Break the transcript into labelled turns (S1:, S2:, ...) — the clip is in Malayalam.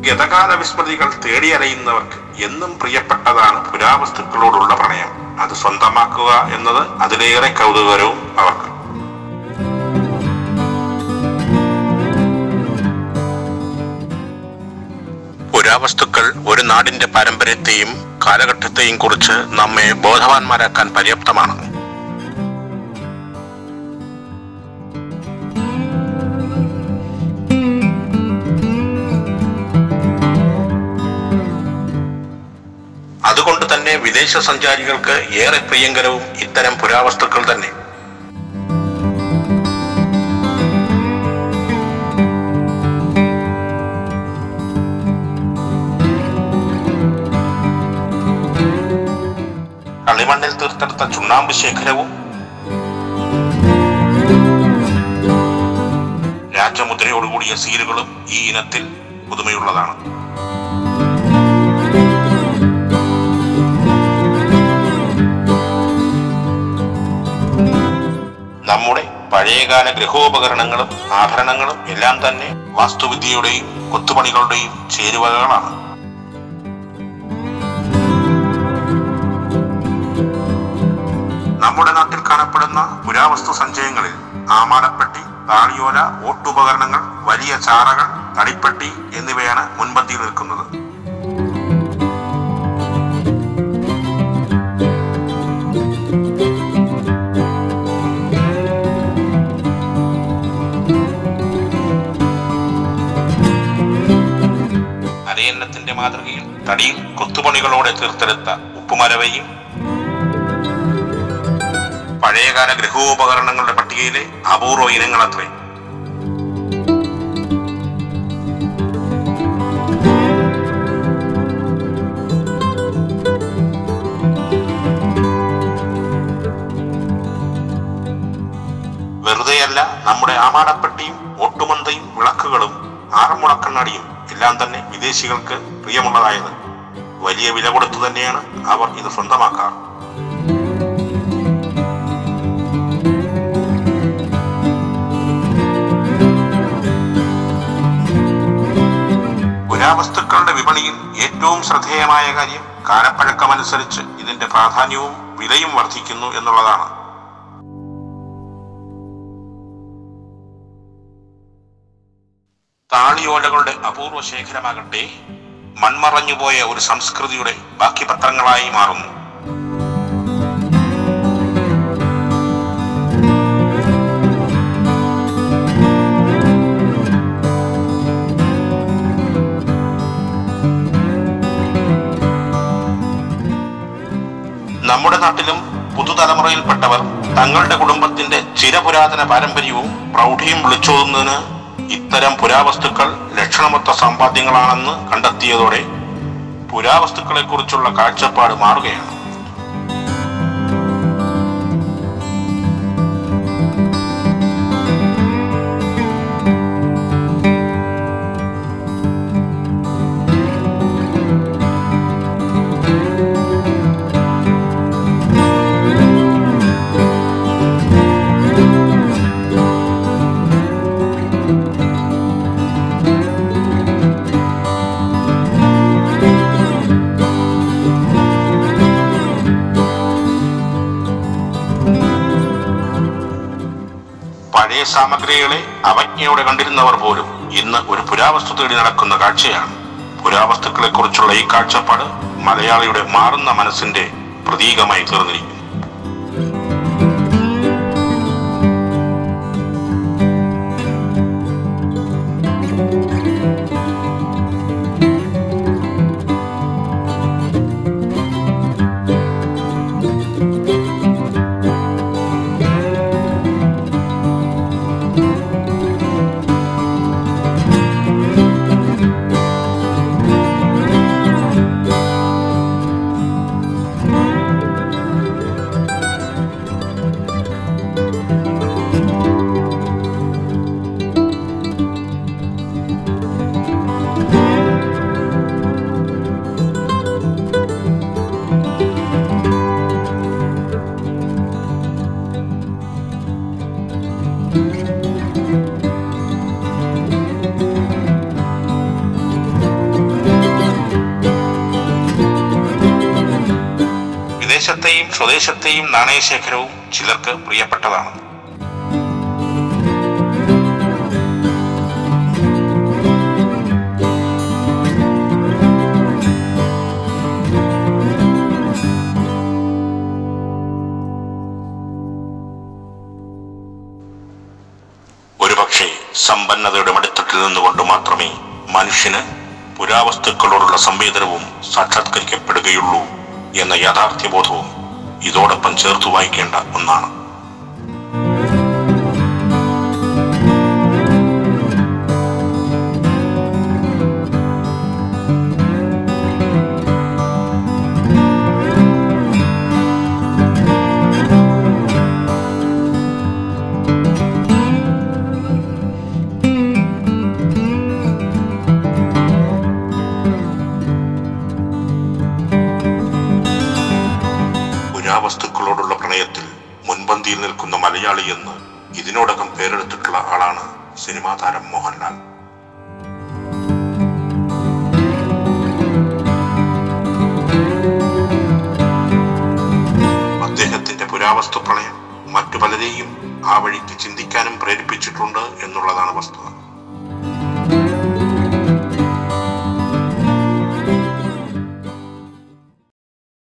S1: ഗതകാല വിസ്മൃതികൾ തേടിയറിയുന്നവർക്ക് എന്നും പ്രിയപ്പെട്ടതാണ് പുരാവസ്തുക്കളോടുള്ള പ്രണയം അത് സ്വന്തമാക്കുക എന്നത് അതിലേറെ കൗതുകരവും അവർക്ക് പുരാവസ്തുക്കൾ ഒരു നാടിന്റെ പാരമ്പര്യത്തെയും കാലഘട്ടത്തെയും കുറിച്ച് നമ്മെ ബോധവാന്മാരാക്കാൻ പര്യാപ്തമാണ് അതുകൊണ്ട് തന്നെ വിദേശ സഞ്ചാരികൾക്ക് ഏറെ പ്രിയങ്കരവും ഇത്തരം പുരാവസ്തുക്കൾ തന്നെ കളിമണ്ണിൽ തീർത്തെടുത്ത ചുണ്ണാമ്പ് ശേഖരവും രാജമുദ്രയോടുകൂടിയ സീലുകളും ഈ ഇനത്തിൽ പുതുമയുള്ളതാണ് നമ്മുടെ പഴയകാല ഗൃഹോപകരണങ്ങളും ആഭരണങ്ങളും എല്ലാം തന്നെ വാസ്തുവിദ്യയുടെയും കൊത്തുപണികളുടെയും ചേരുവകളാണ് നമ്മുടെ നാട്ടിൽ കാണപ്പെടുന്ന പുരാവസ്തു സഞ്ചയങ്ങളിൽ ആമാടപ്പെട്ടി താളിയോല ഓട്ടുപകരണങ്ങൾ വലിയ ചാറകൾ തടിപ്പെട്ടി എന്നിവയാണ് മുൻപന്തിയിൽ നിൽക്കുന്നത് അരയന്നത്തിന്റെ മാതൃകയിൽ തടിയിൽ കൊത്തുപണികളോടെ തീർത്തെടുത്ത ഉപ്പുമലവയും പഴയകാല ഗൃഹോപകരണങ്ങളുടെ പട്ടികയിലെ അപൂർവ ഇനങ്ങളത്രേ വെറുതെയല്ല നമ്മുടെ ആമാടപ്പെട്ടിയും ഓട്ടുമന്തയും വിളക്കുകളും ആറന്മുളക്കണ്ണാടിയും എല്ലാം തന്നെ വിദേശികൾക്ക് പ്രിയമുള്ളതായത് വലിയ വില കൊടുത്തു തന്നെയാണ് അവർ ഇത് സ്വന്തമാക്കാറ് പുരാവസ്തുക്കളുടെ വിപണിയിൽ ഏറ്റവും ശ്രദ്ധേയമായ കാര്യം കാലപ്പഴക്കമനുസരിച്ച് ഇതിന്റെ പ്രാധാന്യവും വിലയും വർദ്ധിക്കുന്നു എന്നുള്ളതാണ് താളിയോലകളുടെ അപൂർവ ശേഖരമാകട്ടെ മൺമറഞ്ഞുപോയ ഒരു സംസ്കൃതിയുടെ ബാക്കി പത്രങ്ങളായി മാറുന്നു നമ്മുടെ നാട്ടിലും പുതുതലമുറയിൽപ്പെട്ടവർ തങ്ങളുടെ കുടുംബത്തിന്റെ ചിരപുരാതന പാരമ്പര്യവും പ്രൗഢിയും വിളിച്ചോതുന്നതിന് ഇത്തരം പുരാവസ്തുക്കൾ ലക്ഷണമൊത്ത സമ്പാദ്യങ്ങളാണെന്ന് കണ്ടെത്തിയതോടെ പുരാവസ്തുക്കളെക്കുറിച്ചുള്ള കാഴ്ചപ്പാട് മാറുകയാണ് പഴയ സാമഗ്രികളെ അവജ്ഞയോടെ കണ്ടിരുന്നവർ പോലും ഇന്ന് ഒരു പുരാവസ്തു തേടി നടക്കുന്ന കാഴ്ചയാണ് പുരാവസ്തുക്കളെ കുറിച്ചുള്ള ഈ കാഴ്ചപ്പാട് മലയാളിയുടെ മാറുന്ന മനസ്സിന്റെ പ്രതീകമായി തീർന്നിരിക്കുന്നു വിദേശത്തെയും സ്വദേശത്തെയും നാണയശേഖരവും ചിലർക്ക് പ്രിയപ്പെട്ടതാണ് ഒരുപക്ഷെ സമ്പന്നതയുടെ മടിത്തട്ടിൽ നിന്നുകൊണ്ട് മാത്രമേ മനുഷ്യന് പുരാവസ്തുക്കളോടുള്ള സംവേദനവും സാക്ഷാത്കരിക്കപ്പെടുകയുള്ളൂ എന്ന യാഥാർത്ഥ്യബോധവും ഇതോടൊപ്പം ചേർത്ത് വായിക്കേണ്ട ഒന്നാണ് പുരാവസ്തുക്കളോടുള്ള പ്രണയത്തിൽ മുൻപന്തിയിൽ നിൽക്കുന്ന മലയാളി എന്ന് ഇതിനോടകം പേരെടുത്തിട്ടുള്ള ആളാണ് സിനിമാ താരം മോഹൻലാൽ അദ്ദേഹത്തിന്റെ പുരാവസ്തു പ്രണയം മറ്റു പലരെയും ആ വഴിക്ക് ചിന്തിക്കാനും പ്രേരിപ്പിച്ചിട്ടുണ്ട് എന്നുള്ളതാണ് വസ്തുത